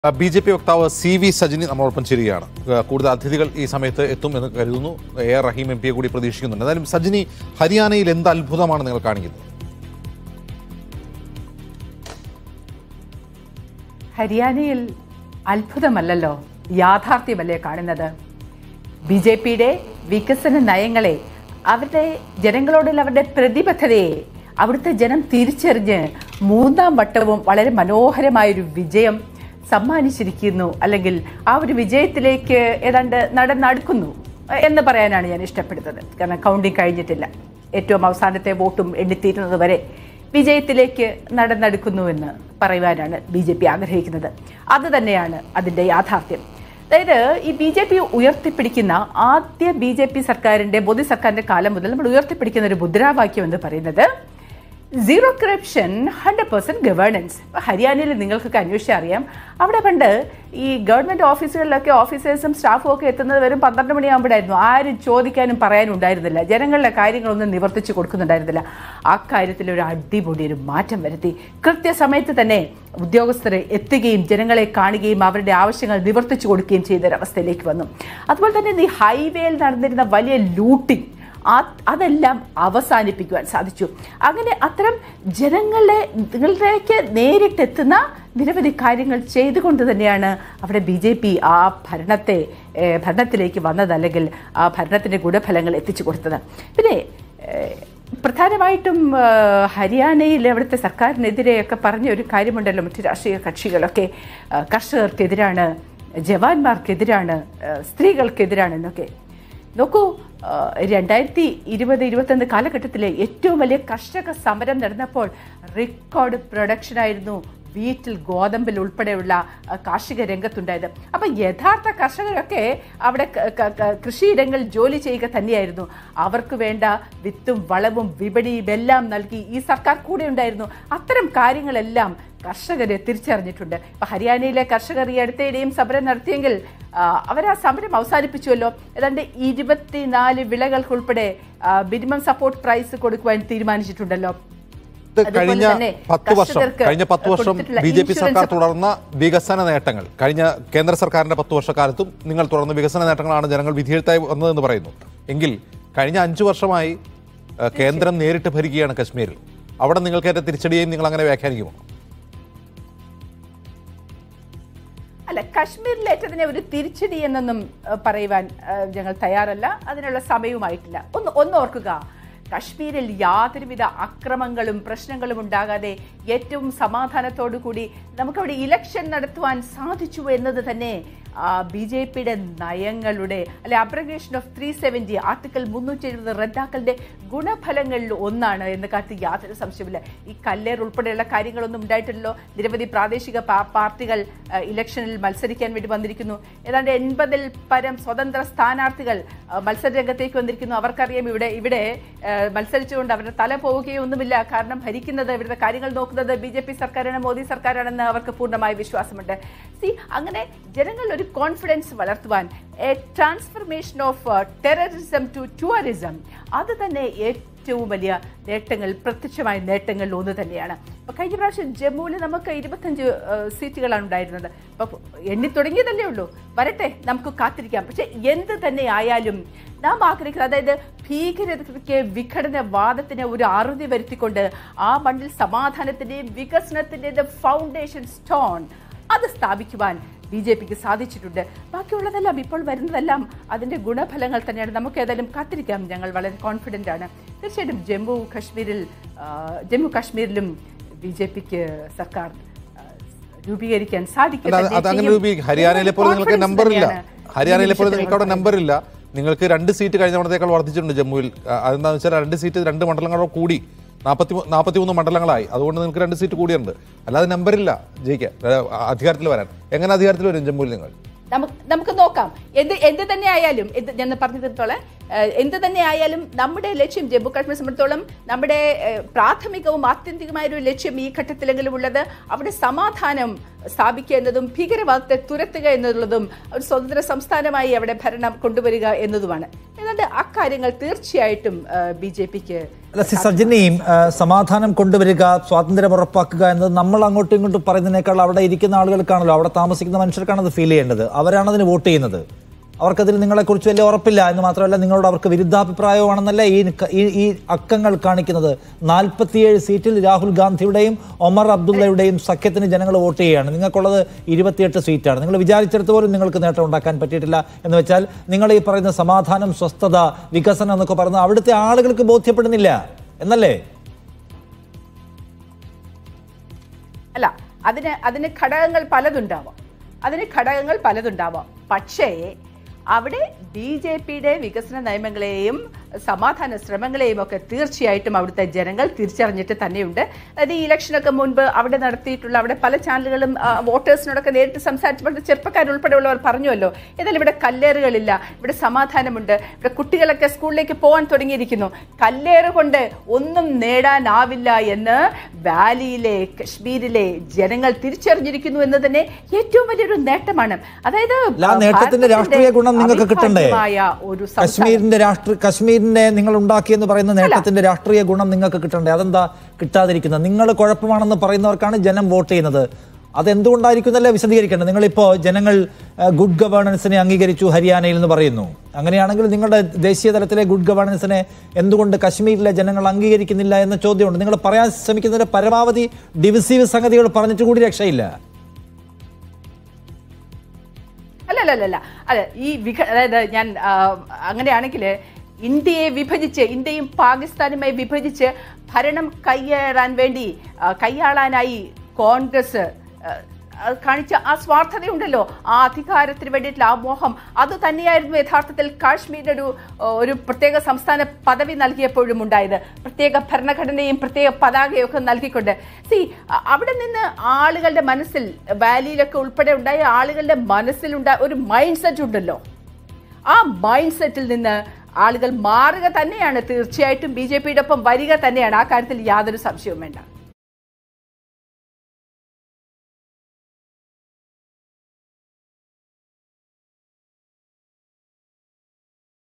B J P വക്താവ് C V Sajini നമ്മളോടൊപ്പം ചേരുകയാണ് ഏഹ് കൂടുതൽ അതിഥികൾ ഈ സമയത്ത് എത്തും എന്ന് കരുതുന്നു എ ആർ റഹീം എം പിയെ കൂടി പ്രതീക്ഷിക്കുന്നുണ്ട് എന്തായാലും സജിനി ഹരിയാനയിൽ എന്ത് അത്ഭുതമാണ് നിങ്ങൾ കാണിക്കുന്നത് ഹരിയാനയിൽ അത്ഭുതമല്ലല്ലോ യാഥാർത്ഥ്യമല്ലേ കാണുന്നത് ബി ജെ പിയുടെ വികസന നയങ്ങളെ അവരുടെ ജനങ്ങളോടുള്ള അവരുടെ പ്രതിബദ്ധതയെ അവിടുത്തെ ജനം തിരിച്ചറിഞ്ഞ് മൂന്നാം വട്ടവും വളരെ മനോഹരമായൊരു വിജയം സമ്മാനിച്ചിരിക്കുന്നു അല്ലെങ്കിൽ ആ ഒരു വിജയത്തിലേക്ക് ഏതാണ്ട് നടന്നടുക്കുന്നു എന്ന് പറയാനാണ് ഞാൻ ഇഷ്ടപ്പെടുന്നത് കാരണം കൗണ്ടിങ് കഴിഞ്ഞിട്ടില്ല ഏറ്റവും അവസാനത്തെ വോട്ടും എണ്ണിത്തീരുന്നത് വരെ വിജയത്തിലേക്ക് നടന്നെടുക്കുന്നുവെന്ന് പറയുവാനാണ് ബി ജെ പി ആഗ്രഹിക്കുന്നത് അത് തന്നെയാണ് അതിൻ്റെ യാഥാർത്ഥ്യം അതായത് ഈ ബി ജെ പി ഉയർത്തിപ്പിടിക്കുന്ന ആദ്യ ബി ജെ പി സർക്കാരിൻ്റെ മോദി സർക്കാരിൻ്റെ കാലം മുതൽ നമ്മൾ ഉയർത്തിപ്പിടിക്കുന്ന ഒരു മുദ്രാവാക്യം എന്ന് പറയുന്നത് zero corruption hundred percent governance ഹരിയാനയിൽ നിങ്ങൾക്കൊക്കെ അന്വേഷിച്ച് അറിയാം അവിടെ പണ്ട് ഈ ഗവൺമെൻറ് ഓഫീസുകളിലൊക്കെ ഓഫീസേഴ്സും സ്റ്റാഫും ഒക്കെ എത്തുന്നത് വെറും പന്ത്രണ്ട് മണിയാകുമ്പോഴായിരുന്നു ആരും ചോദിക്കാനും പറയാനും ഉണ്ടായിരുന്നില്ല ജനങ്ങളുടെ കാര്യങ്ങളൊന്നും നിവർത്തിച്ച് കൊടുക്കുന്നുണ്ടായിരുന്നില്ല ആ കാര്യത്തിൽ ഒരു അടിപൊളി ഒരു മാറ്റം വരുത്തി കൃത്യസമയത്ത് തന്നെ ഉദ്യോഗസ്ഥരെ എത്തുകയും ജനങ്ങളെ കാണുകയും അവരുടെ ആവശ്യങ്ങൾ നിവർത്തിച്ചു കൊടുക്കുകയും ചെയ്തൊരവസ്ഥയിലേക്ക് വന്നു അതുപോലെ തന്നെ ഈ ഹൈവേയിൽ നടന്നിരുന്ന വലിയ ലൂട്ടിംഗ് ആ അതെല്ലാം അവസാനിപ്പിക്കുവാൻ സാധിച്ചു അങ്ങനെ അത്തരം ജനങ്ങളെ നിങ്ങളിലേക്ക് നേരിട്ടെത്തുന്ന നിരവധി കാര്യങ്ങൾ ചെയ്തുകൊണ്ട് തന്നെയാണ് അവിടെ ബി ജെ പി ആ ഭരണത്തെ ഏഹ്, ഭരണത്തിലേക്ക് വന്നത് അല്ലെങ്കിൽ ആ ഭരണത്തിൻ്റെ ഗുണഫലങ്ങൾ എത്തിച്ചു കൊടുത്തത് പിന്നെ ഏഹ്, പ്രധാനമായിട്ടും ഏഹ്, ഹരിയാനയിൽ അവിടുത്തെ സർക്കാരിനെതിരെയൊക്കെ പറഞ്ഞ ഒരു കാര്യമുണ്ടല്ലോ മറ്റു രാഷ്ട്രീയ കക്ഷികളൊക്കെ ഏഹ്, കർഷകർക്കെതിരാണ് ജവാന്മാർക്കെതിരാണ് ഏഹ്, സ്ത്രീകൾക്കെതിരാണ് എന്നൊക്കെ നോക്കൂ ആ, രണ്ടായിരത്തി ഇരുപത് ഇരുപത്തൊന്ന് കാലഘട്ടത്തിലെ ഏറ്റവും വലിയ കർഷക സമരം നടന്നപ്പോൾ റെക്കോർഡ് പ്രൊഡക്ഷനായിരുന്നു വീട്ടിൽ ഗോതമ്പിൽ ഉൾപ്പെടെയുള്ള ആ, കാർഷിക രംഗത്തുണ്ടായത് അപ്പം യഥാർത്ഥ കർഷകരൊക്കെ അവിടെ ക- ക- ക- കൃഷിയിടങ്ങളിൽ ജോലി ചെയ്യുക തന്നെയായിരുന്നു അവർക്ക് വേണ്ട വിത്തും വളവും വിപണിയും എല്ലാം നൽകി ഈ സർക്കാർ കൂടെ ഉണ്ടായിരുന്നു അത്തരം കാര്യങ്ങളെല്ലാം കർഷകരെ തിരിച്ചറിഞ്ഞിട്ടുണ്ട് ഇപ്പൊ ഹരിയാനയിലെ കർഷകർ ഈ അടുത്തയിടെയും സമരം നടത്തിയെങ്കിൽ ആ, അവർ ആ സമരം അവസാനിപ്പിച്ചുവല്ലോ ഏതാണ്ട് ഇരുപത്തിനാല് വിളകൾക്കുൾപ്പെടെ മിനിമം സപ്പോർട്ട് പ്രൈസ് കൊടുക്കുവാൻ തീരുമാനിച്ചിട്ടുണ്ടല്ലോ ഇത് അതുപോലെ കഴിഞ്ഞ തന്നെ പത്ത് വർഷം കർഷകർക്ക് കഴിഞ്ഞ പത്ത് വർഷം കൊടുത്തിട്ടുള്ള ബി ജെ പി ഇൻഷുറൻസ് സർക്കാർ തുടർന്ന വികസന നേട്ടങ്ങൾ കഴിഞ്ഞ കേന്ദ്ര സർക്കാരിന്റെ പത്ത് വർഷക്കാലത്തും നിങ്ങൾ തുടർന്ന വികസന നേട്ടങ്ങളാണ് ജനങ്ങൾ വിധിയെഴുത്തായി വന്നതെന്ന് പറയുന്നു എങ്കിൽ കഴിഞ്ഞ അഞ്ചു വർഷമായി ഏഹ്, കേന്ദ്രം നേരിട്ട് ഭരിക്കുകയാണ് കശ്മീരിൽ അവിടെ നിങ്ങൾക്ക് ഏറ്റ തിരിച്ചടിയെയും നിങ്ങൾ അങ്ങനെ വ്യാഖ്യാനിക്കുമോ അല്ല കശ്മീരിലേറ്റതിനെ ഒരു തിരിച്ചടി എന്നൊന്നും ഏഹ്, പറയുവാൻ ഏഹ്, ഞങ്ങൾ തയ്യാറല്ല അതിനുള്ള സമയവുമായിട്ടില്ല ഒന്ന് ഒന്ന് ഓർക്കുക കശ്മീരിൽ യാതൊരുവിധ അക്രമങ്ങളും പ്രശ്നങ്ങളും ഉണ്ടാകാതെ ഏറ്റവും സമാധാനത്തോടു കൂടി നമുക്കവിടെ ഇലക്ഷൻ നടത്തുവാൻ സാധിച്ചു എന്നത് തന്നെ ബി ജെ പിയുടെ നയങ്ങളുടെ അല്ലെ abrogation of three seventy article മുന്നൂറ്റി എഴുപത് റദ്ദാക്കലിന്റെ ഗുണഫലങ്ങളിൽ ഒന്നാണ് എന്ന് കാട്ടി യാതൊരു സംശയമില്ല ഈ കല്ലേർ ഉൾപ്പെടെയുള്ള കാര്യങ്ങളൊന്നും ഉണ്ടായിട്ടില്ലല്ലോ നിരവധി പ്രാദേശിക പാ- പാർട്ടികൾ ആ, ഇലക്ഷനിൽ മത്സരിക്കാൻ വേണ്ടി വന്നിരിക്കുന്നു ഏതാണ്ട് എൺപതിൽ പരം സ്വതന്ത്ര സ്ഥാനാർത്ഥികൾ ആ, മത്സര രംഗത്തേക്ക് വന്നിരിക്കുന്നു അവർക്കറിയാം ഇവിടെ ഇവിടെ ആ, മത്സരിച്ചുകൊണ്ട് അവരുടെ തല പോവുകയൊന്നുമില്ല കാരണം ഭരിക്കുന്നത് ഇവിടുത്തെ കാര്യങ്ങൾ നോക്കുന്നത് ബി ജെ പി സർക്കാരാണ് മോദി സർക്കാരാണെന്ന് അവർക്ക് പൂർണ്ണമായ വിശ്വാസമുണ്ട് സി അങ്ങനെ ജനങ്ങളിൽ ഒരു കോൺഫിഡൻസ് വളർത്തുവാൻ a transformation of terrorism to tourism അത് തന്നെ ഏറ്റവും വലിയ നേട്ടങ്ങൾ പ്രത്യക്ഷമായ നേട്ടങ്ങളിൽ ഒന്ന് തന്നെയാണ് അപ്പോൾ കഴിഞ്ഞ പ്രാവശ്യം ജമ്മുവിൽ നമുക്ക് ഇരുപത്തഞ്ച് ഏഹ്, സീറ്റുകളാണ് ഉണ്ടായിരുന്നത് അപ്പോൾ എണ്ണി തുടങ്ങിയതല്ലേ ഉള്ളൂ വരട്ടെ നമുക്ക് കാത്തിരിക്കാം പക്ഷെ എന്ത് തന്നെ ആയാലും നാം ആഗ്രഹിക്കുന്നത് അതായത് ഭീകരതയ്ക്ക് വിഘടനവാദത്തിന് ഒരു അറുതി വരുത്തിക്കൊണ്ട് ആ മണ്ണിൽ സമാധാനത്തിന്റെയും വികസനത്തിന്റെയും ഫൗണ്ടേഷൻ സ്റ്റോൺ അത് സ്ഥാപിക്കുവാൻ ബി ജെ പിക്ക് സാധിച്ചിട്ടുണ്ട് ബാക്കിയുള്ളതെല്ലാം ഇപ്പോൾ വരുന്നതെല്ലാം അതിന്റെ ഗുണഫലങ്ങൾ തന്നെയാണ് നമുക്ക് ഏതായാലും കാത്തിരിക്കാം ഞങ്ങൾ വളരെ കോൺഫിഡൻ്റ് ആണ് തീർച്ചയായിട്ടും ജമ്മു കാശ്മീരിൽ ആ, ജമ്മു കാശ്മീരിലും ബി ജെ പിക്ക് സർക്കാർ ആ, രൂപീകരിക്കാൻ സാധിക്കും അല്ല, അത് തന്നെ അത് അങ്ങനെ ചെയ്യും. രൂപീ ഹരിയാനയിലെ പോലെ നിങ്ങൾക്ക് Confidence നമ്പർ ഇല്ല തന്നെയാണ് ഹരിയാനയിലെ പോലെ ഈ നിങ്ങൾക്ക് അവിടെ നമ്പർ ഇല്ല നിങ്ങൾക്ക് രണ്ട് സീറ്റ് കഴിഞ്ഞ തവണത്തേക്കാൾ വർദ്ധിച്ചിട്ടുണ്ട് ജമ്മുവിൽ ആ, അതെന്താണെന്ന് വെച്ചാൽ രണ്ട് സീറ്റ് രണ്ട് മണ്ഡലങ്ങളോ കൂടി നാൽപ്പത്തി നാൽപ്പത്തി മൂന്ന് മണ്ഡലങ്ങളായി അതുകൊണ്ട് നിങ്ങൾക്ക് രണ്ട് സീറ്റ് കൂടിയുണ്ട് അല്ലാതെ നമ്പറില്ല ജയിക്കാൻ ഏ, അധികാരത്തിൽ വരാൻ എങ്ങനെ അധികാരത്തിൽ വരും ജമ്മുവിൽ നിങ്ങൾ നമുക്ക് നമുക്ക് നോക്കാം എന്ത് എന്ത് തന്നെ ആയാലും എന്ത് ഞാൻ പറഞ്ഞിടത്തോളം ഏഹ്, എന്ത് തന്നെ ആയാലും നമ്മുടെ ലക്ഷ്യം ജമ്മു കാശ്മീർ സംബന്ധിച്ചോളം നമ്മുടെ ഏഹ്, പ്രാഥമികവും ആത്യന്തികമായ ഒരു ലക്ഷ്യം ഈ ഘട്ടത്തിലെങ്കിലും ഉള്ളത് അവിടെ സമാധാനം സ്ഥാപിക്കുക എന്നതും ഭീകരവാദത്തെ തുരത്തുക എന്നുള്ളതും ഒരു സ്വതന്ത്ര സംസ്ഥാനമായി അവിടെ ഭരണം കൊണ്ടുവരിക എന്നതുമാണ് ഏതാണ്ട് അക്കാര്യങ്ങൾ തീർച്ചയായിട്ടും ബി ജെ പിക്ക് അല്ല സി സജിനിയും ആ, സമാധാനം കൊണ്ടുവരിക സ്വാതന്ത്ര്യം ഉറപ്പാക്കുക എന്നത് നമ്മൾ അങ്ങോട്ടും ഇങ്ങോട്ടും പറയുന്നതിനേക്കാൾ അവിടെ ഇരിക്കുന്ന ആളുകൾക്കാണല്ലോ അവിടെ താമസിക്കുന്ന മനുഷ്യർക്കാണ് അത് ഫീൽ ചെയ്യേണ്ടത് അവരാണ് അതിന് വോട്ട് ചെയ്യുന്നത് അവർക്കതിൽ നിങ്ങളെക്കുറിച്ച് വലിയ ഉറപ്പില്ല എന്ന് മാത്രമല്ല നിങ്ങളോട് അവർക്ക് വിരുദ്ധാഭിപ്രായമാണെന്നല്ല ഈ ക- ഈ ഈ അക്കങ്ങൾ കാണിക്കുന്നത് നാൽപ്പത്തിയേഴ് സീറ്റിൽ രാഹുൽ ഗാന്ധിയുടെയും ഒമർ അബ്ദുള്ളയുടെയും സഖ്യത്തിന് ജനങ്ങൾ വോട്ട് ചെയ്യുകയാണ് നിങ്ങൾക്കുള്ളത് ഇരുപത്തിയെട്ട് സീറ്റാണ് നിങ്ങൾ വിചാരിച്ചിടത്ത് പോലും നിങ്ങൾക്ക് നേട്ടം ഉണ്ടാക്കാൻ പറ്റിയിട്ടില്ല എന്ന് വെച്ചാൽ നിങ്ങൾ ഈ പറയുന്ന സമാധാനം സ്വസ്ഥത വികസനം എന്നൊക്കെ പറയുന്നത് അവിടുത്തെ ആളുകൾക്ക് ബോധ്യപ്പെടുന്നില്ല എന്നല്ലേ അല്ല അതിന് അതിന് ഘടകങ്ങൾ പലതുണ്ടാവാം അതിന് ഘടകങ്ങൾ പലതുണ്ടാവാം പക്ഷേ അവിടെ ബി ജെ പിയുടെ വികസന നയമങ്ങളെയും സമാധാന ശ്രമങ്ങളെയും ഒക്കെ തീർച്ചയായിട്ടും അവിടുത്തെ ജനങ്ങൾ തിരിച്ചറിഞ്ഞിട്ട് തന്നെയുണ്ട് അതായത് ഈ ഇലക്ഷനൊക്കെ മുൻപ് അവിടെ നടത്തിയിട്ടുള്ള അവിടെ പല ചാനലുകളും ആ, വോട്ടേഴ്സിനോടൊക്കെ നേരിട്ട് സംസാരിച്ചപ്പോൾ ചെറുപ്പക്കാരുൾപ്പെടെയുള്ളവർ പറഞ്ഞുവല്ലോ ഏതായാലും ഇവിടെ കല്ലേറുകളില്ല ഇവിടെ സമാധാനമുണ്ട് ഇവിടെ കുട്ടികളൊക്കെ സ്കൂളിലേക്ക് പോകാൻ തുടങ്ങിയിരിക്കുന്നു കല്ലേറ് കൊണ്ട് ഒന്നും നേടാനാവില്ല എന്ന് വാലിയിലെ കശ്മീരിലെ ജനങ്ങൾ തിരിച്ചറിഞ്ഞിരിക്കുന്നു എന്ന് തന്നെ ഏറ്റവും വലിയൊരു നേട്ടമാണ് അതായത് അല്ല, ആ നേട്ടത്തിന്റെ രാഷ്ട്രീയ ഗുണം നിങ്ങൾക്ക് കിട്ടണ്ടേ അവിഭാജ്യമായ ഒരു സംസ്ഥാനം. കശ്മീരിന്റെ രാഷ്ട്രീയ കശ്മീരിനെ നിങ്ങൾ ഉണ്ടാക്കിയെന്ന് പറയുന്ന നേട്ടത്തിന്റെ രാഷ്ട്രീയ ഗുണം നിങ്ങൾക്ക് കിട്ടണ്ടേ അതെന്താ കിട്ടാതിരിക്കുന്നത് നിങ്ങൾ കുഴപ്പമാണെന്ന് പറയുന്നവർക്കാണ് ജനം വോട്ട് ചെയ്യുന്നത് അതെന്തുകൊണ്ടായിരിക്കുന്നല്ലേ വിശദീകരിക്കേണ്ടത് നിങ്ങളിപ്പോൾ ജനങ്ങൾ ആ, ഗുഡ് ഗവേണൻസിനെ അംഗീകരിച്ചു ഹരിയാനയിൽ എന്ന് പറയുന്നു അങ്ങനെയാണെങ്കിൽ നിങ്ങളുടെ ദേശീയ തലത്തിലെ ഗുഡ് ഗവേണൻസിനെ എന്തുകൊണ്ട് കശ്മീരിലെ ജനങ്ങൾ അംഗീകരിക്കുന്നില്ല എന്ന ചോദ്യമുണ്ട് നിങ്ങൾ പറയാൻ ശ്രമിക്കുന്നതിന്റെ പരമാവധി ഡിവിസീവ് സംഗതികൾ പറഞ്ഞിട്ട് കൂടി രക്ഷയില്ല അല്ല അല്ല അല്ല അല്ല അല്ല ഈ വിഘ അതായത് ഞാൻ ആ, അങ്ങനെയാണെങ്കിൽ ഇന്ത്യയെ വിഭജിച്ച് ഇന്ത്യയും പാകിസ്ഥാനുമായി വിഭജിച്ച് ഭരണം കൈയേറാൻ വേണ്ടി ആ, കൈയാളാനായി കോൺഗ്രസ് ആ, ആ, കാണിച്ച ആ സ്വാർത്ഥതയുണ്ടല്ലോ ആ അധികാരത്തിന് വേണ്ടിയിട്ടുള്ള ആ മോഹം അത് തന്നെയായിരുന്നു യഥാർത്ഥത്തിൽ കാശ്മീരിന് ഒരു ഒരു പ്രത്യേക സംസ്ഥാന പദവി നൽകിയപ്പോഴും ഉണ്ടായത് പ്രത്യേക ഭരണഘടനയും പ്രത്യേക പതാകയും ഒക്കെ നൽകിക്കൊണ്ട് സി അവിടെ നിന്ന് ആളുകളുടെ മനസ്സിൽ വാലിയിലൊക്കെ ഉൾപ്പെടെ ഉണ്ടായ ആളുകളുടെ മനസ്സിലുണ്ടായ ഒരു മൈൻഡ് സെറ്റ് ഉണ്ടല്ലോ ആ മൈൻഡ് സെറ്റിൽ നിന്ന് ആളുകൾ മാറുക തന്നെയാണ് തീർച്ചയായിട്ടും ബി ജെ പിയുടെ ഒപ്പം വരിക തന്നെയാണ് ആ കാര്യത്തിൽ യാതൊരു സംശയവും വേണ്ട